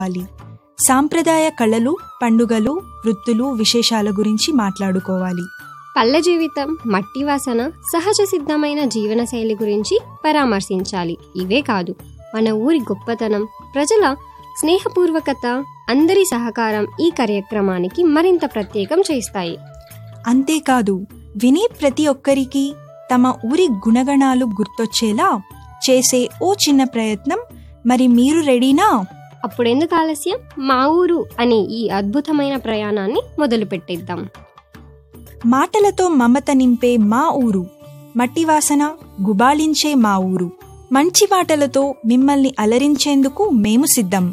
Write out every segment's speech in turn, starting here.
మాట్లాడుకోవాలి సాంప్రదాయ కళలు పండుగలు వృత్తులు విశేషాల గురించి మాట్లాడుకోవాలి పల్లె జీవితం మట్టి వాసన సహజ సిద్ధమైన జీవనశైలి గురించి పరామర్శించాలి ఇవే కాదు మన ఊరి గొప్పతనం ప్రజల స్నేహపూర్వకత అందరి సహకారం ఈ కార్యక్రమానికి మరింత ప్రత్యేకం చేస్తాయి అంతేకాదు వినే ప్రతి ఒక్కరికి తమ ఊరి గుణగణాలు గుర్తొచ్చేలా చేసే ఓ చిన్న ప్రయత్నం మరి మీరు రెడీనా అప్పుడెందుకు ఆలస్యం మా ఊరు అనే ఈ అద్భుతమైన ప్రయాణాన్ని మొదలు పెట్టేద్దాం మాటలతో మమత నింపే మా ఊరు మట్టి వాసన గుబాళించే మా ఊరు మంచి మాటలతో మిమ్మల్ని అలరించేందుకు మేము సిద్ధం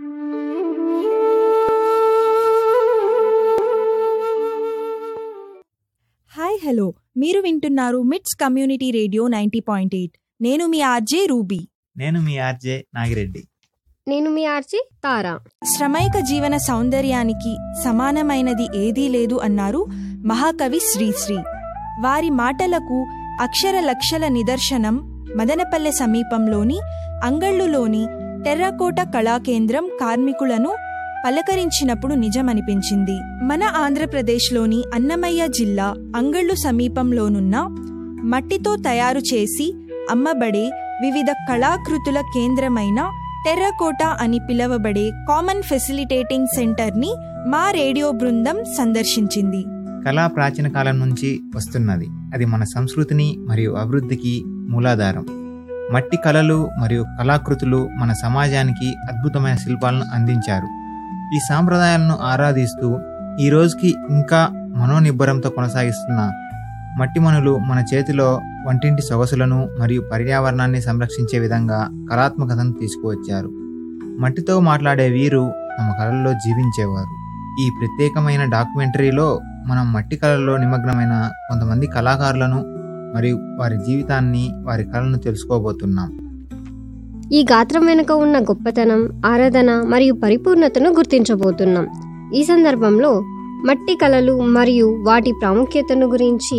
హాయ్ హలో మీరు వింటున్నారు MITS community radio ninety point eight నేను మీ ఆర్జే రూబీ నేను మీ ఆర్జే నాగిరెడ్డి నేను మీ ఆర్చి తారా శ్రమైక జీవన సౌందర్యానికి సమానమైనది ఏదీ లేదు అన్నారు మహాకవి శ్రీశ్రీ వారి మాటలకు అక్షర లక్షల నిదర్శనం మదనపల్లె సమీపంలోని అంగళ్ళులోని టెర్రకోట కళాకేంద్రం కార్మికులను పలకరించినప్పుడు నిజమనిపించింది మన ఆంధ్రప్రదేశ్లోని అన్నమయ్య జిల్లా అంగళ్ళు సమీపంలోనున్న మట్టితో తయారు చేసి అమ్మబడే వివిధ కళాకృతుల కేంద్రమైన టెర్రకోట అని పిలువబడే కామన్ ఫెసిలిటేటింగ్ సెంటర్ని మా రేడియో బృందం సందర్శించింది కళ ప్రాచీన కాలం నుంచి వస్తున్నది అది మన సంస్కృతిని మరియు అభివృద్ధికి మూలాధారం మట్టి కళలు మరియు కళాకృతులు మన సమాజానికి అద్భుతమైన శిల్పాలను అందించారు ఈ సాంప్రదాయాలను ఆరాధిస్తూ ఈ రోజుకి ఇంకా మనోనిబ్బరంతో కొనసాగిస్తున్న మట్టి మనులు మన చేతిలో వంటింటి సొగసులను మరియు పర్యావరణాన్ని సంరక్షించే విధంగా కళాత్మకతను తీసుకువచ్చారు మట్టితో మాట్లాడే వీరు తమ కళల్లో జీవించేవారు ఈ ప్రత్యేకమైన డాక్యుమెంటరీలో మనం మట్టి కళల్లో నిమగ్నమైన కొంతమంది కళాకారులను మరియు వారి జీవితాన్ని వారి కళలను తెలుసుకోబోతున్నాం ఈ గాత్రం వెనుక ఉన్న గొప్పతనం ఆరాధన మరియు పరిపూర్ణతను గుర్తించబోతున్నాం ఈ సందర్భంలో మట్టి కళలు మరియు వాటి ప్రాముఖ్యతను గురించి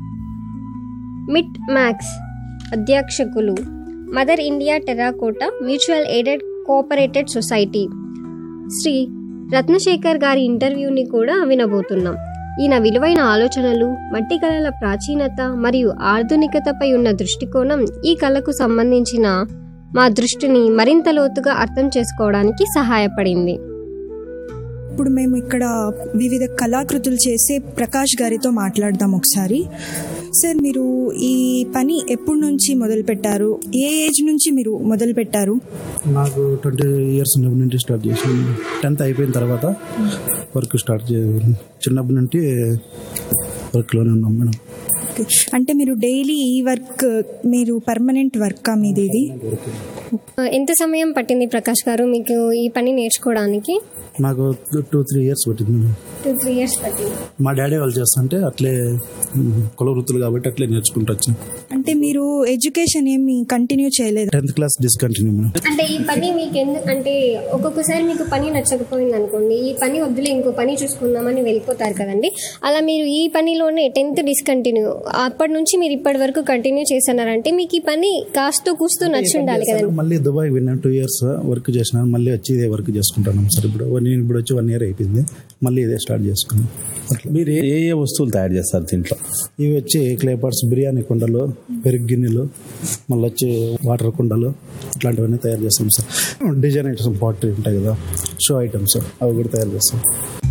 మిట్ మ్యాక్స్ అధ్యక్షకులు Mother India terracotta mutual aided cooperated society Sri Ratnasekhar గారి ఇంటర్వ్యూని కూడా వినబోతున్నాం ఈయన విలువైన ఆలోచనలు మట్టి కళల ప్రాచీనత మరియు ఆధునికతపై ఉన్న దృష్టికోణం ఈ కళకు సంబంధించిన మా దృష్టిని మరింత లోతుగా అర్థం చేసుకోవడానికి సహాయపడింది ఇప్పుడు మేము ఇక్కడ వివిధ కళాకృతులు చేసే ప్రకాష్ గారితో మాట్లాడదాం ఒకసారి సార్ మీరు ఈ పని ఎప్పటి నుంచి మొదలు పెట్టారు ఏ ఏజ్ నుంచి మీరు మొదలు పెట్టారు నాకు ట్వంటీ ఇయర్స్ ఉన్నప్పటి నుండి స్టార్ట్ చేసాను టెన్త్ అయిపోయిన తర్వాత వర్క్ స్టార్ట్ చే చిన్నప్పటి నుండి వర్క్లోనే ఉన్నాం మేడం ఓకే. అంటే మీరు డైలీ ఈ వర్క్ మీరు పర్మనెంట్ వర్కా మీది ఇది ఆ, ఎంత సమయం పట్టింది ప్రకాష్ గారు మీకు ఈ పని నేర్చుకోవడానికి నాకు టూ త్రీ ఇయర్స్ పట్టింది మేడం టూ త్రీ ఇయర్స్ పట్టింది మా డాడీ వాళ్ళు చేస్తుంటే అట్లే ఉమ్, కుల వృత్తులు కాబట్టి అట్లే నేర్చుకుంటూ వచ్చాను అంటే మీరు ఎడ్యుకేషన్ ఏమి కంటిన్యూ చేయలేదు టెన్త్ క్లాస్ డిస్కంటిన్యూ మేడం అంటే ఈ పని మీకు ఎందుకు అంటే ఒక్కొక్కసారి మీకు పని నచ్చకపోయింది అనుకోండి ఈ పని వద్దులే ఇంకో పని చూసుకుందామని వెళ్ళిపోతారు కదండి అలా మీరు ఈ పనిలోనే టెన్త్ డిస్కంటిన్యూ అప్పటి నుంచి మీరు ఇప్పటి వరకు కంటిన్యూ చేస్తున్నారంటే మీకు ఈ పని కాస్తో కూస్తూ నచ్చి ఉండాలి కదండి మళ్ళీ దుబాయ్ విన్నాను టూ ఇయర్స్ వర్క్ చేసినాను మళ్ళీ వచ్చి ఇదే వర్క్ చేసుకుంటాను సార్ ఇప్పుడు నేను ఇప్పుడు వచ్చి వన్ ఇయర్ అయిపోయింది మళ్ళీ ఇదే స్టార్ట్ చేసుకున్నాను అట్లా మీరు ఏ ఏ వస్తువులు తయారు చేస్తారు దీంట్లో ఇవి వచ్చి క్లే పాట్స్ బిర్యానీ కుండలు పెరుగు గిన్నెలు మళ్ళీ వచ్చి వాటర్ కుండలు ఇట్లాంటివన్నీ తయారు చేస్తాం సార్ డిజైన్ ఐటమ్స్ పాటరీ ఉంటాయి కదా షో ఐటమ్స్ అవి కూడా తయారు చేస్తాం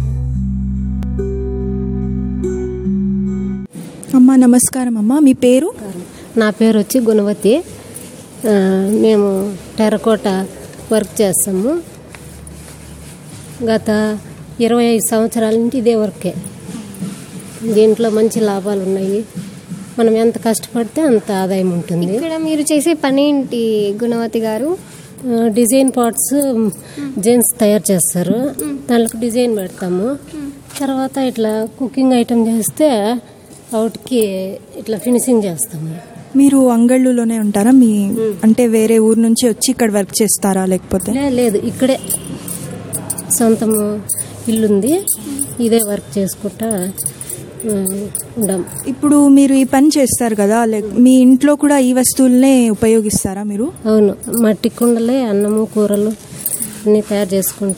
అమ్మా నమస్కారం అమ్మా మీ పేరు నా పేరు వచ్చి గుణవతి ఆ, మేము టెరకోట వర్క్ చేస్తాము గత ఇరవై ఐదు సంవత్సరాల నుంచి ఇదే వర్కే దీంట్లో మంచి లాభాలు ఉన్నాయి మనం ఎంత కష్టపడితే అంత ఆదాయం ఉంటుంది ఇక్కడ మీరు చేసే పని ఏంటి గుణవతి గారు ఆ, డిజైన్ పార్ట్స్ జెంట్స్ తయారు చేస్తారు దాంట్లో డిజైన్ పెడతాము తర్వాత ఇట్లా కుకింగ్ ఐటమ్ చేస్తే అవుట్కి ఇట్లా ఫినిషింగ్ చేస్తాము మీరు అంగళ్ళులోనే ఉంటారా మీ అంటే వేరే ఊరు నుంచి వచ్చి ఇక్కడ వర్క్ చేస్తారా లేకపోతే లే లేదు ఇక్కడే సొంతము ఇల్లుంది ఇదే వర్క్ చేసుకుంటా ఆ, ఉండం ఇప్పుడు మీరు ఈ పని చేస్తారు కదా లైక్ మీ ఇంట్లో కూడా ఈ వస్తువులనే ఉపయోగిస్తారా మీరు అవును మట్టి కుండలే అన్నము కూరలు అన్నీ తయారు చేసుకుంటాం